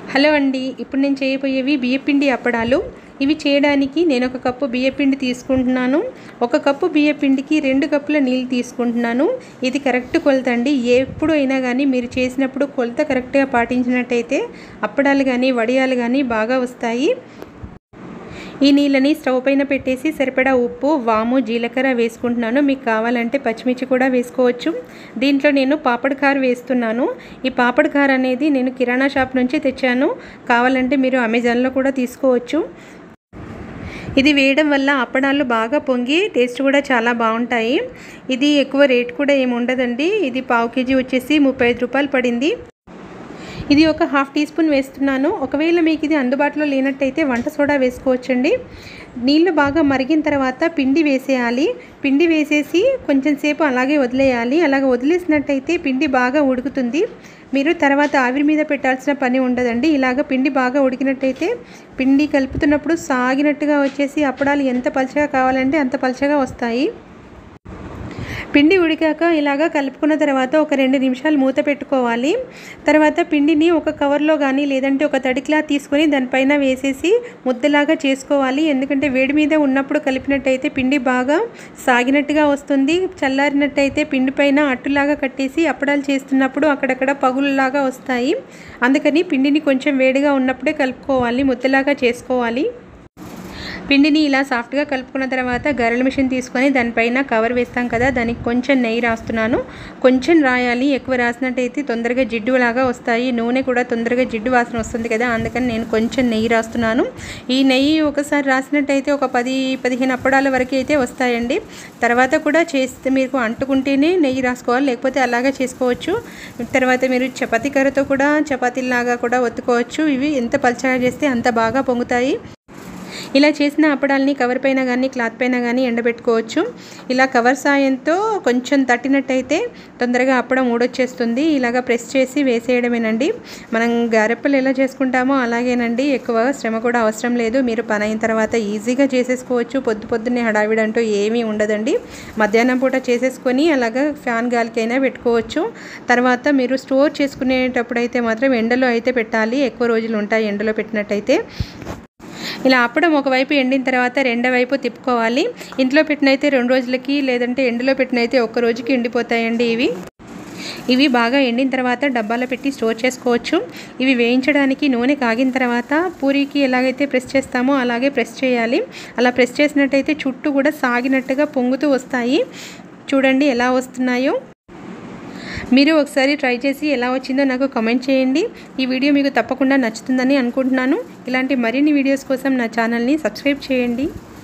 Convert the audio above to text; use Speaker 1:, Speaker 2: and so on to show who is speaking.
Speaker 1: hello అండి ఇప్పుడు నేను చేయబోయేవి బియ్యపిండి అప్పడాలు ఇవి చేయడానికి నేను ఒక కప్పు బియ్యపిండి తీసుకుంటున్నాను ఒక కప్పు బియ్యపిండికి రెండు కప్పుల నీళ్ళు తీసుకుంటున్నాను ఇది కరెక్ట్ కొలత అండి ఎప్పుడు అయినా కానీ మీరు చేసినప్పుడు కొలత కరెక్ట్గా పాటించినట్టయితే అప్పడాలు కానీ వడియాలు కానీ బాగా వస్తాయి ఈ నీళ్ళని స్టవ్ పైన పెట్టేసి సరిపడా ఉప్పు వాము జీలకర్ర వేసుకుంటున్నాను మీకు కావాలంటే పచ్చిమిర్చి కూడా వేసుకోవచ్చు దీంట్లో నేను పాపడ్ కార్ వేస్తున్నాను ఈ పాపడ్ కార్ అనేది నేను కిరాణా షాప్ నుంచి తెచ్చాను కావాలంటే మీరు అమెజాన్లో కూడా తీసుకోవచ్చు ఇది వేయడం వల్ల అప్పడాలు బాగా పొంగి టేస్ట్ కూడా చాలా బాగుంటాయి ఇది ఎక్కువ రేట్ కూడా ఏమి ఉండదండి ఇది పావు కేజీ వచ్చేసి ముప్పై ఐదు రూపాయలు పడింది ఇది ఒక హాఫ్ టీ స్పూన్ వేస్తున్నాను ఒకవేళ మీకు ఇది అందుబాటులో లేనట్టయితే వంట సోడా వేసుకోవచ్చండి నీళ్ళు బాగా మరిగిన తర్వాత పిండి వేసేయాలి పిండి వేసేసి కొంచెం సేపు అలాగే వదిలేయాలి అలాగ వదిలేసినట్టయితే పిండి బాగా ఉడుకుతుంది మీరు తర్వాత ఆవిరి మీద పెట్టాల్సిన పని ఉండదండి ఇలాగ పిండి బాగా ఉడికినట్టయితే పిండి కలుపుతున్నప్పుడు సాగినట్టుగా వచ్చేసి అప్పడాలు ఎంత పలచగా కావాలంటే అంత పలచగా వస్తాయి పిండి ఉడికాక ఇలాగా కలుపుకున్న తర్వాత ఒక రెండు నిమిషాలు మూత పెట్టుకోవాలి తర్వాత పిండిని ఒక కవర్లో కానీ లేదంటే ఒక తడి క్లాత్ తీసుకొని దానిపైన వేసేసి ముద్దలాగా చేసుకోవాలి ఎందుకంటే వేడి మీద ఉన్నప్పుడు కలిపినట్టయితే పిండి బాగా సాగినట్టుగా వస్తుంది చల్లారినట్టయితే పిండి పైన అట్టులాగా కట్టేసి అప్పడాలు చేస్తున్నప్పుడు అక్కడక్కడ పగులులాగా వస్తాయి అందుకని పిండిని కొంచెం వేడిగా ఉన్నప్పుడే కలుపుకోవాలి ముద్దలాగా చేసుకోవాలి పిండిని ఇలా సాఫ్ట్గా కలుపుకున్న తర్వాత గరెల మిషన్ తీసుకొని దానిపైన కవర్ వేస్తాం కదా దానికి కొంచెం నెయ్యి రాస్తున్నాను కొంచెం రాయాలి ఎక్కువ రాసినట్టయితే తొందరగా జిడ్డులాగా వస్తాయి నూనె కూడా తొందరగా జిడ్డు వాసన వస్తుంది కదా అందుకని నేను కొంచెం నెయ్యి రాస్తున్నాను ఈ నెయ్యి ఒకసారి రాసినట్టయితే ఒక పది పదిహేను అప్పడాల వరకు అయితే వస్తాయండి తర్వాత కూడా చేస్తే మీకు అంటుకుంటేనే నెయ్యి రాసుకోవాలి లేకపోతే అలాగే చేసుకోవచ్చు తర్వాత మీరు చపాతీ కర్రతో కూడా చపాతీలాగా కూడా ఒత్తుకోవచ్చు ఇవి ఎంత పలచగా చేస్తే అంత బాగా పొంగుతాయి ఇలా చేసిన అప్పడాలని కవర్ పైన కానీ క్లాత్ పైన కానీ ఎండబెట్టుకోవచ్చు ఇలా కవర్ సాయంతో కొంచెం తట్టినట్టయితే తొందరగా అప్పడం ఊడొచ్చేస్తుంది ఇలాగ ప్రెస్ చేసి వేసేయడమేనండి మనం గారెప్పలు ఎలా చేసుకుంటామో అలాగేనండి ఎక్కువ శ్రమ కూడా అవసరం లేదు మీరు పని అయిన తర్వాత ఈజీగా చేసేసుకోవచ్చు పొద్దు పొద్దున్నే హడావిడంటూ ఏమీ ఉండదండి మధ్యాహ్నం పూట చేసేసుకొని అలాగ ఫ్యాన్ గాలికైనా పెట్టుకోవచ్చు తర్వాత మీరు స్టోర్ చేసుకునేటప్పుడు అయితే మాత్రం ఎండలో అయితే పెట్టాలి ఎక్కువ రోజులు ఉంటాయి ఎండలో పెట్టినట్టయితే ఇలా అప్పడం ఒకవైపు ఎండిన తర్వాత రెండో వైపు తిప్పుకోవాలి ఇంట్లో పెట్టినైతే రెండు రోజులకి లేదంటే ఎండలో పెట్టినైతే ఒక్క రోజుకి ఎండిపోతాయండి ఇవి ఇవి బాగా ఎండిన తర్వాత డబ్బాలో పెట్టి స్టోర్ చేసుకోవచ్చు ఇవి వేయించడానికి నూనె కాగిన తర్వాత పూరీకి ఎలాగైతే ప్రెస్ చేస్తామో అలాగే ప్రెస్ చేయాలి అలా ప్రెస్ చేసినట్టయితే చుట్టూ కూడా సాగినట్టుగా పొంగుతూ వస్తాయి చూడండి ఎలా వస్తున్నాయో మీరు ఒకసారి ట్రై చేసి ఎలా వచ్చిందో నాకు కమెంట్ చేయండి ఈ వీడియో మీకు తప్పకుండా నచ్చుతుందని అనుకుంటున్నాను ఇలాంటి మరిన్ని వీడియోస్ కోసం నా ఛానల్ని సబ్స్క్రైబ్ చేయండి